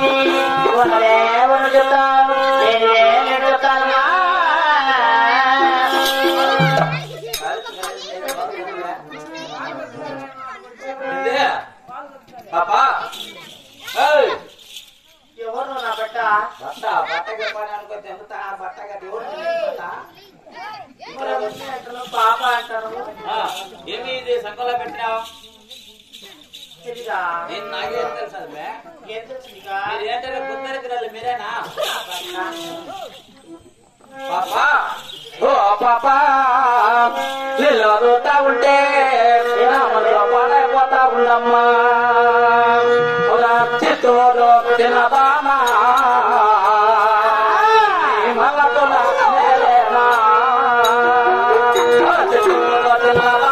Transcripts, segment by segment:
ఉన్నదే ఉన్న చెప్తాను లేనిదే నేను చెప్తాను ఏంది? పాపా ఏయ్, ఎవరు నా పెట్ట బట్ట బట్ట చెప్పాలి అనుకో తెంపుతా బట్ట కట్టి ఎవరు తెంపుతా? మరి అవన్నీ అంటారు పాప అంటారు ఆ, ఏమి ఇది సంకలో పెట్టినావు తెలీదా నేను నాకేం తెలుసు అది బే? ఏం తెలుసు నీకు మీరు ఏంటంటే గుత్తరికిరాలు మీరేనా పాపా ఓ పాపా నీళ్ళు వదులుతా ఉంటే నా మనలో పాడైపోతా ఉండమ్మా ఒక చిత్తూరు తినదానా మళ్ళకు నేలేనా చిత్తూరు తినదానా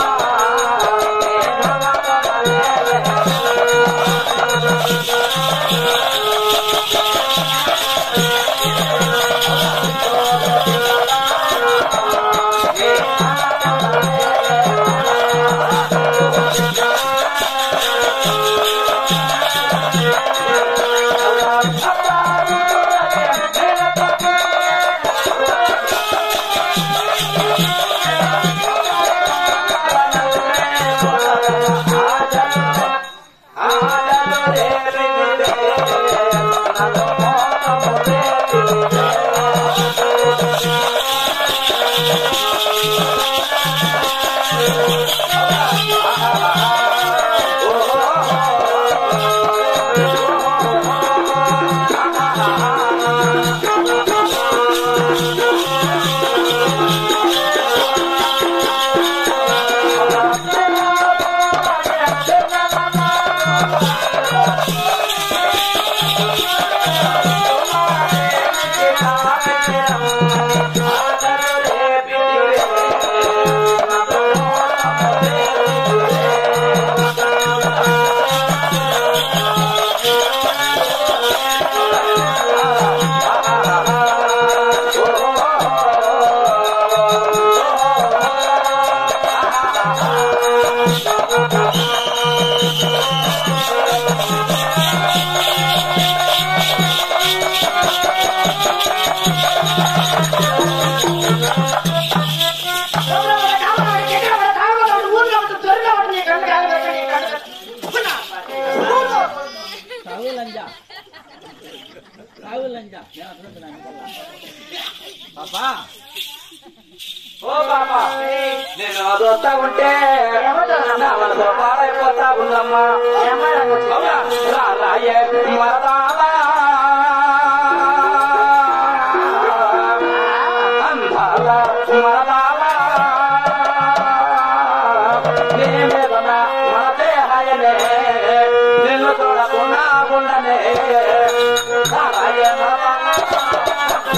పాపా ఓ పాపా నేను అదొస్తా ఉంటే నా మనసు పాడైపోతా ఉందమ్మా అవునా? రా రాయే మరదాలా అందాల మరదాలా నీ మీద నా మనసే హాయనే నిన్ను చూడకుండా ఉండనే రా రాయే మరదాలా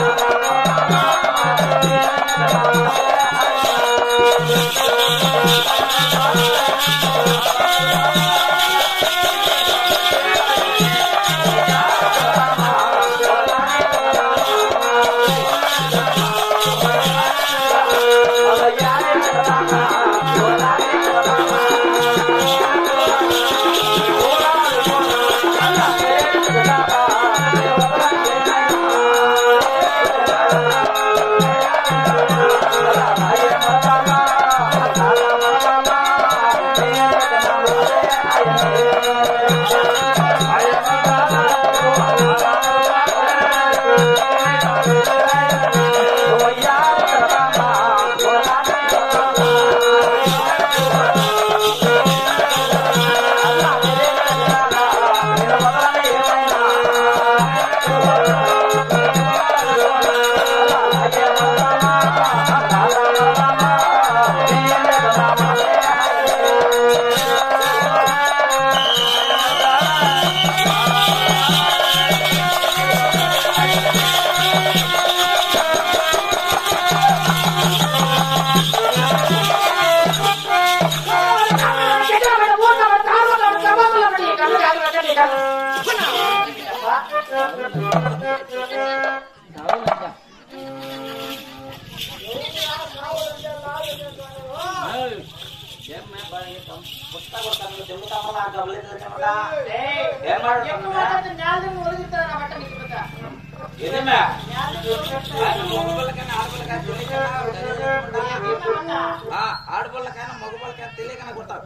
పుస్తక కొడతాను చెబుతామలా గమలేదు చెమట ఏం ఎక్కువ మాట్లాడుతున్నావు మాట్లాడితే నేలని ఒలుగుతారు నా బట్ట నీకు పెద్ద. ఏదమ్మా నేలని ఒలుగుతారు. ఆయన మగపిల్లకైనా ఆడపిల్లకైనా తెలియకనా ఏమన్నా? ఆ, ఆడపిల్లకైనా మగపిల్లకైనా తెలియకనా కొడతారు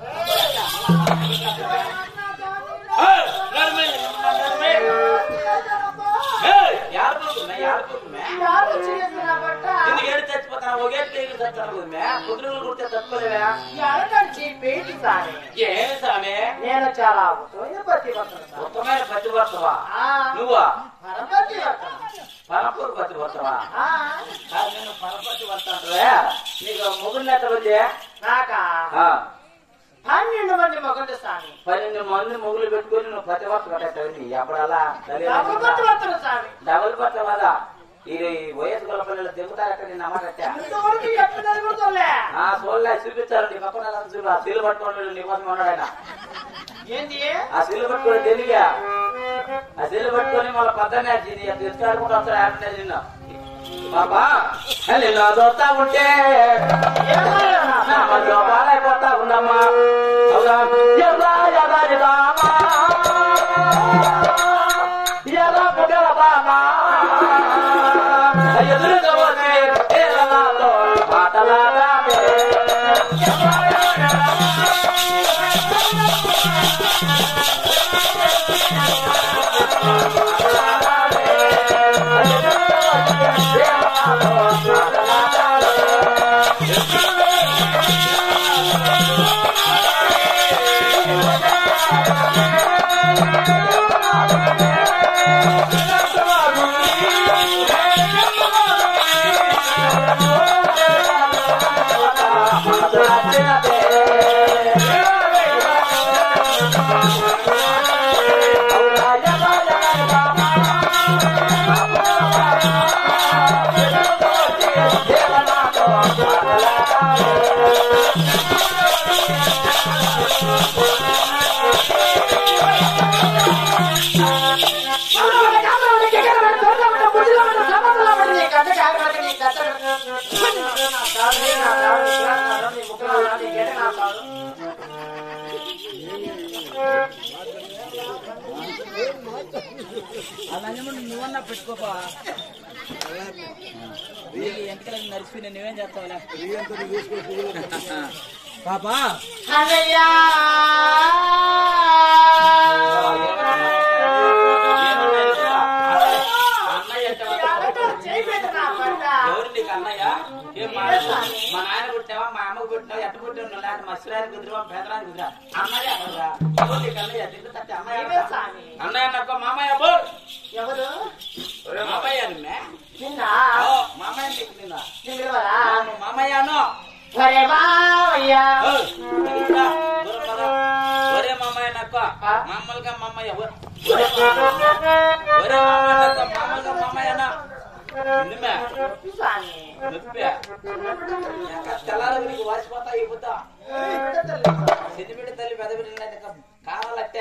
ఏయ్, నడుమే, నడుమే. ఏయ్, ఏడపోతున్నా, ఏడపోతున్నా? ఎవరు వచ్చేసి నా బట్ట? ఎందుకు ఏడు చచ్చిపోతానా ఒకేటి లేని చచ్చాను కదమ్మా కుదురులు కుడితే తట్టుకోలేవా ఎడకంచి పెయింటి సామి. ఏమి స్వామి నేను చాలా ఉత్తమైన పతివ్రతను సామి. ఉత్తమైన పతివర్తవా ఆ, నువ్వా పరపతివ్రతను. పరపూర్ పతివర్తవా ఆ, కాదు నేను పరపతి వర్తంటే నీకు ముగ్గురు నెత్తలు వచ్చే నాకా పన్నెండు మంది మొగలు స్వామి పన్నెండు మంది ముగ్గులు పెట్టుకొని నువ్వు పతివర్త కట్టేస్తావు అప్పుడు అలా డబ్బు పతివ్రతను స్వామి డబుల్ పట్ట కదా ఇది వయసు గల పిల్లలు దిగుతారు అక్కడ నేను అమ్మకట్టా ఇంతవరకు ఎప్పుడు జరుగుతుందిలే ఆ సోళ్ళ చూపించారు నీ పక్కన అలా చూడు ఆ సీలు పట్టుకోండి నీ కోసం ఉన్నాడు ఆయన ఏంది ఆ సీలు పట్టుకొని తెలియగా ఆ సీలు పట్టుకొని మళ్ళీ పద్దనే తీసుకాడుకుంటూ వస్తాడు ఆయన నిన్ను బాబా నిన్ను చూస్తా ఉంటే ఏమయ్యా నా నా మధ్య పాలైపోతా ఉందమ్మా అవునా? ఎర్రా ఎర్రా ఎర్రామా. ఎర్ర పుగల బామా. ఎదురుగా వచ్చి ఏలనాతో మాటలాడామే. నువ్వన్నా పెట్టుకోపా ఎంతకలకి నడిచిపోయిన నువ్వేం చేస్తావులే పాపా అన్నయ్య అంటే ఎవరు నీకు అన్నయ్య ఏం మా మా నాయన పుట్టినావా మా అమ్మకు పుట్టినావా ఎట్ట పుట్టినా లేకపోతే మత్స్యరానికి కుదిరివా పేదరానికి కుదిరా అన్నయ్య అన్నయ్య ఎవరు నీకు అన్నయ్య తిండి తట్టి అన్నయ్య నీవే అంటా. స్వామి. అన్నయ్య అన్నప్ప మామయ్య బో ఎవరు మామయ్య నిన్నే నిన్న ఓ, మామయ్య నీకు నిన్న నిలవరా అవును, మామయ్య అను ఒరే మావయ్య ఓ, ఇక్కడ, దూరం పద. ఒరే మామయ్య నక్క మామూలుగా మామయ్య ఒ- ఒరే మామయ్య. ఒరే మామయ్య నక్క మామూలుగా మామయ్య అన్న నిన్నమే స్వామి నొప్పి తెల్లారి నీకు వాసిపోతా అయిపోతా చిన్నబిడ్డ తల్లి పెద్ద బిడ్డ కావాలట్టే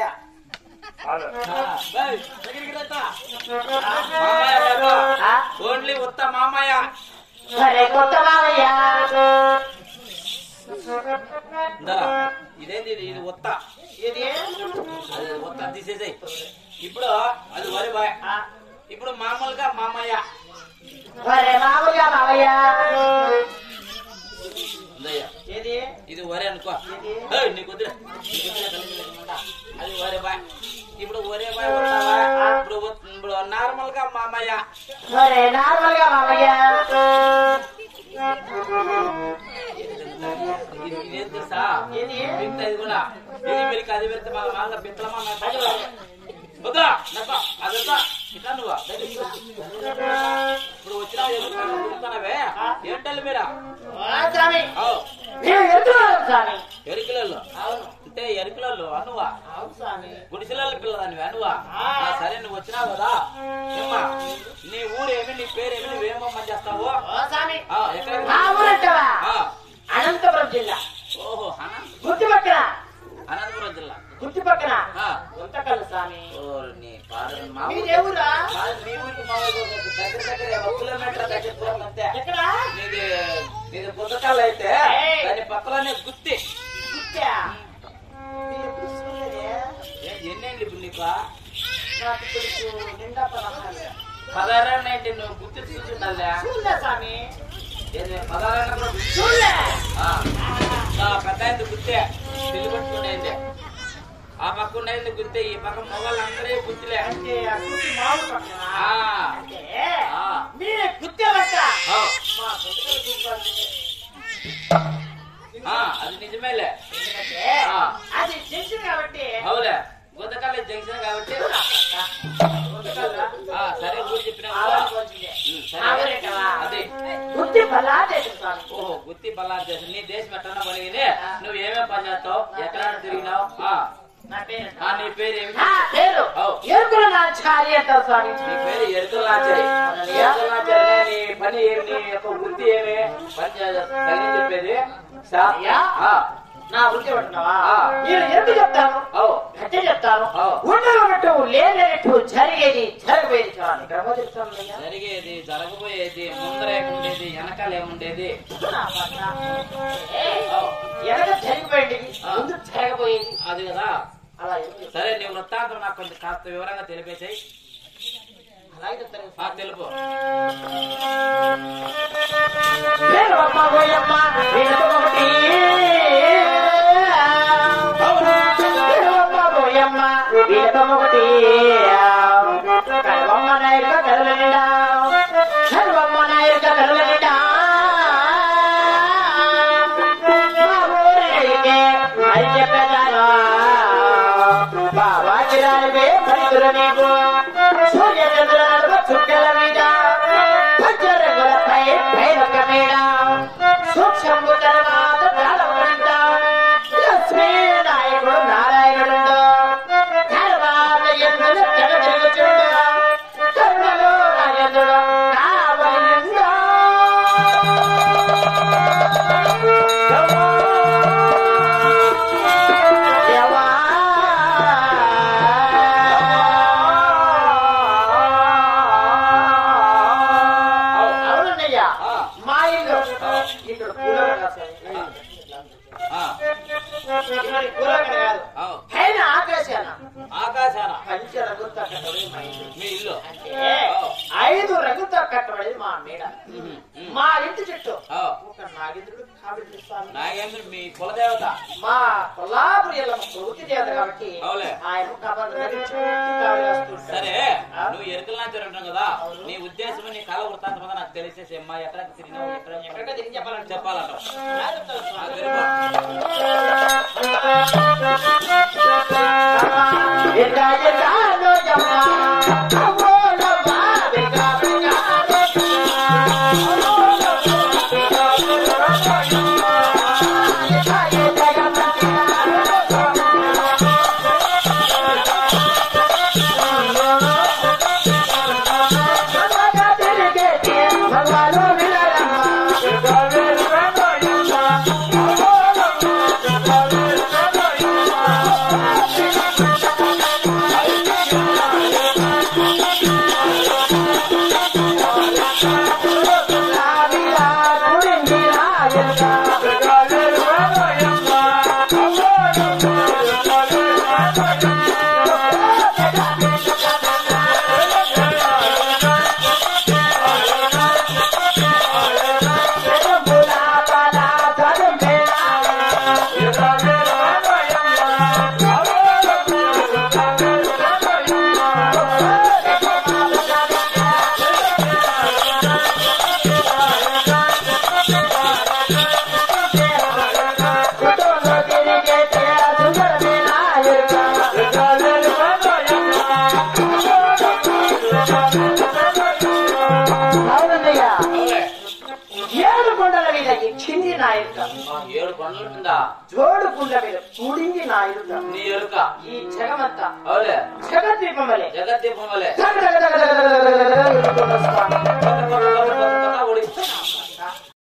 ఓన్లీ ఉత్త మామయ్య ఒరే కొత్త మావయ్య ఇందా, ఇదేంది ఇది ఇది ఉత్త ఇది అది ఉత్త తీసేసాయి ఇప్పుడు అది వరి బాయ్ ఇప్పుడు మామూలుగా మామయ్య ఒరే మామూలుగా మావయ్య ఉందయ్య. ఇది ఇది వరి అనుకో ఏయ్, నీకు వద్దులే. నీకు వద్దులే, తల్లి లేకుండా. అది వరి బాయ్ ఇప్పుడు వరే బాయ్ ఉంటావా ఇప్పుడు ఉత్- ఇప్పుడు నార్మల్ గా మామయ్య ఒరే నార్మల్ గా మావయ్య ఇది ఇదేం తెలుసా ఇది పెద్ద ఇది కూడా ఇది పెరిగి అది పెడితే మా మామూలుగా పిత్తలమా మేము పక్కన వద్దా నక్క అదంతా ఇట్లా నువ్వు ఇప్పుడు వచ్చినావు ఎదుగుతున్నావే ఏంటల్లి మీరా ఓ స్వామి ఓ, మేము ఎత్తుకోవాలి స్వామి ఎరికలలో అవును అంటే ఎరికలలో అనువా అవును స్వామి గుడిసెల పిల్లదానివి అనువా ఆ, సరే నువ్వు వచ్చినావు కదా ఏమ్మా నీ ఊరేమి నీ పేరేమి నువ్వేమో మంది చేస్తావు ఓ స్వామి ఆ, ఎక్కడ మా ఊరంటావా ఆ, అనంతపురం జిల్లా ఓహో అనంత గుర్తు పక్కన అనంతపురం జిల్లా గుర్తు పక్కన ఆ, గుంతకల్లు స్వామి ఓరి నీ ఫాదర్ మా మీది ఊరు- ఎవరా కాదు, మీ ఊరికి మా ఊరికి ఒక దగ్గర దగ్గర ఒక కిలోమీటర్ దగ్గర దూరం అంతే ఎక్కడ నీది నీది పుస్తకాలు అయితే ఏయ్. దాని పక్కలోనే గుత్తి గుర్తా మీరు ఎప్పుడు చూడలేదే? ఏ, ఎన్ని ఏంటి ఇప్పుడు నీకు నాకు ఇప్పుడు నిండా పదహారు పదహారు ఏంటి నువ్వు గుర్తు చూసుకుంటా చూడలే స్వామి పదహారు కూడా గుర్తు చూడలే ఆ, ఆ పెద్ద ఆయన గుర్తే తిరిగి పట్టుకునేది ఆ పక్క ఉండేది గుర్తే ఈ పక్క మొగళ్ళందరూ గుర్తులే అంటే ఆ కుర్చీ మామూలు పక్కన ఆ, అంటే ఆ. మీరే గుర్తేవచ్చ ఆ, మా గుర్తులు చూసుకోవాల్సిందే ఆ, అది నిజమేలే ఎందుకంటే ఆ. అది జంక్షన్ కాబట్టి అవులే గుంతకాల జంక్షన్ కాబట్టి ఆ, సరే ఊరు చెప్పినా ఆలోచించాల్సిందే. ఆలోచించవా? అదే గుర్తి బలా తెలుస్తాను ఓహో గుత్తి పల్లారు దేశం నీ దేశం ఎట్లా పలిగినే నువ్వు ఏమేం పని చేస్తావు ఎక్కడ తిరిగినావు ఆ, నా పేరు ఆ, నీ పేరు ఏమి నా పేరు అవు. ఎరుకుల నాచారి అంటారు స్వామి నీ పేరు ఎరుకలాచారి ఎరుకలాచారి నీ పని ఏమి నీ యొక్క వృత్తి ఏమి పని తల్లి చెప్పేది సా- అయ్యా. ఆ, నా వృత్తి పట్టున్నావా ఆ. నేను ఎరుకు చెప్తాను అవు గట్టి చెప్తాను అవు. ఉండేటట్టు లేనట్టు జరిగేది జరగబోయేది చాలు క్రమ చెప్తాను అయ్యా. జరిగేది జరగబోయేది ముందర ఏముండేది వెనకాల ఏముండేది నా పట్ల. ఏ, వెనక జరిగిపోయింది ఆ. ముందు జరగబోయేది అది కదా అలా ఎరుకు చెప్తాను. సరే నీ వృత్తాంతం నాకు కొంచెం కాస్త వివరంగా తెలిపేసాయి అలాగే చెప్తాను ఆ తెలుపు వేణువమ్మ గోయమ్మ వేణువమ్మటి. వేణువమ్మ గోయమ్మ వేణువమ్మటి. కరువమ్మ నాయక కరుల నిండా. కరువమ్మ నాయక కరుల నిండా. మా ఊరికి మరి చెప్పేదాను. బాబా కిరాణమే పలుకులు నీకు. సూర్య చంద్రుల చుక్కల మీద పంచరంగులపై పైరొక మీద సూక్ష్మము తర్వాత ప్రారంభంట లక్ష్మీ నాయకుడు నారాయణుడు తర్వాత ఎందుకు చెడ తిరుగుచుండు కరుణలో రాజేంద్రుడు కావలిందో యవా అవునయ్యా ఆ. మా ఇల్లు ఇక్కడ కూలర్ ఆ, ఇక్కడ కూలర్ కాదు అవు. పైన ఆకాశాన ఆకాశాన పంచ రంగులతో కట్టబడి మా ఇల్లు మీ ఇల్లు అంటే ఐదు రంగులతో కట్టబడి మా మేడ మా ఇంటి చుట్టూ అవు. ఒక నాగేంద్రుడు కాబట్టి స్వామి నాగేంద్ర మీ కులదేవత మా కొల్లాపురి ఎల్లమ్మ ప్రవృత్తి దేవత కాబట్టి అవులే. ఆయన కబర్ కావలి వస్తుంటాడు సరే నువ్వు ఎరుకలు నాచారు అంటాం కదా నీ ఉద్దేశం నీ కళ వృత్తాంతం అంతా నాకు తెలిసేసి అమ్మా ఎక్కడ తిరిగినావు ఎక్కడ ఎక్కడికో తిరిగి చెప్పాలంటే చెప్పాలంటావు ఎలా చెప్తావు ఆ, స్వామి? తెలుపు. అవునయ్యా అవులే. ఏడు కొండల మీద ఎక్కింది నా ఎరుక ఆ, ఏడు పనులు ఉంటుందా జోడు కుండ మీద కూడింది నా ఎరుక నీ ఎరుక ఈ జగమంతా అవులే జగద్దీపం వలె జగద్దీపం వలె దగ దగ దగ దగ దగ దగ దగ దగ దగ స్వామి. కొత్త కొత్త కొత్త కొత్త కొత్త